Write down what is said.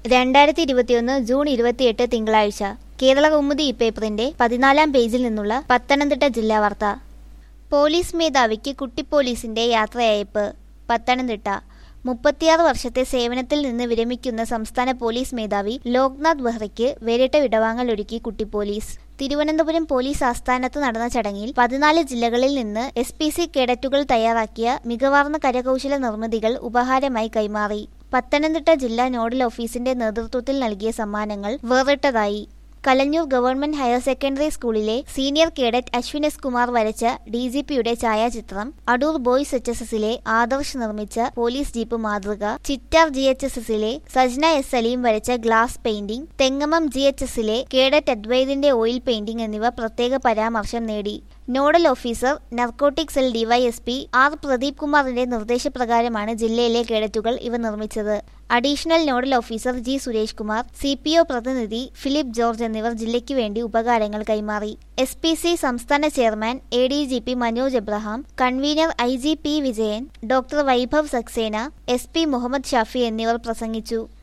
രണ്ടായിരത്തി ഇരുപത്തിയൊന്ന് ജൂൺ ഇരുപത്തിയെട്ട് തിങ്കളാഴ്ച കേരള കൗമുദി ഇപ്പേപ്പറിന്റെ പതിനാലാം പേജിൽ നിന്നുള്ള പത്തനംതിട്ട ജില്ലാ വാർത്ത പോലീസ് മേധാവിക്ക് കുട്ടിപ്പോലീസിന്റെ യാത്രയയപ്പ് പത്തനംതിട്ട മുപ്പത്തിയാറ് വർഷത്തെ സേവനത്തിൽ നിന്ന് വിരമിക്കുന്ന സംസ്ഥാന പോലീസ് മേധാവി ലോക്നാഥ് ബെഹ്റയ്ക്ക് വേറിട്ട വിടവാങ്ങൽ ഒരുക്കി കുട്ടിപ്പോലീസ് തിരുവനന്തപുരം പോലീസ് ആസ്ഥാനത്ത് നടന്ന ചടങ്ങിൽ പതിനാല് ജില്ലകളിൽ നിന്ന് എസ് പി സി കേഡറ്റുകൾ തയ്യാറാക്കിയ മികവാർന്ന കരകൗശല നിർമ്മിതികൾ ഉപഹാരമായി കൈമാറി പത്തനംതിട്ട ജില്ലാ നോഡൽ ഓഫീസിന്റെ നേതൃത്വത്തിൽ നൽകിയ സമ്മാനങ്ങൾ വേറിട്ടതായി കലഞ്ഞൂർ ഗവൺമെന്റ് ഹയർ സെക്കൻഡറി സ്കൂളിലെ senior cadet Ashwin S Kumar വരച്ച ഡി ജി പിയുടെ ഛായാചിത്രം അടൂർ ബോയ്സ് എച്ച് എസ് എസിലെ ആദർശ് നിർമ്മിച്ച പോലീസ് ജീപ്പ് മാതൃക ചിറ്റാർ ജി എച്ച് എസ് എസിലെ സജ്ന എസ് സലീം വരച്ച glass painting Thengamam G H എസിലെ കേഡറ്റ് അദ്വൈതിന്റെ ഓയിൽ പെയിന്റിംഗ് എന്നിവ പ്രത്യേക പരാമർശം നേടി nodal officer narcotic cell DYSP R Pradeep കുമാറിന്റെ നിർദ്ദേശപ്രകാരമാണ് ജില്ലയിലെ കേഡറ്റുകൾ ഇവ നിർമ്മിച്ചത് additional nodal officer G Suresh Kumar C P O പ്രതിനിധി ഫിലിപ്പ് ജോർജ് എന്നിവർ ജില്ലയ്ക്ക് വേണ്ടി ഉപകാരങ്ങൾ കൈമാറി എസ് പി സി സംസ്ഥാന chairman A D G P Manoj Abraham convener I G P Vijayan doctor Vaibhav Saxena S P Muhammad Shafi എന്നിവർ പ്രസംഗിച്ചു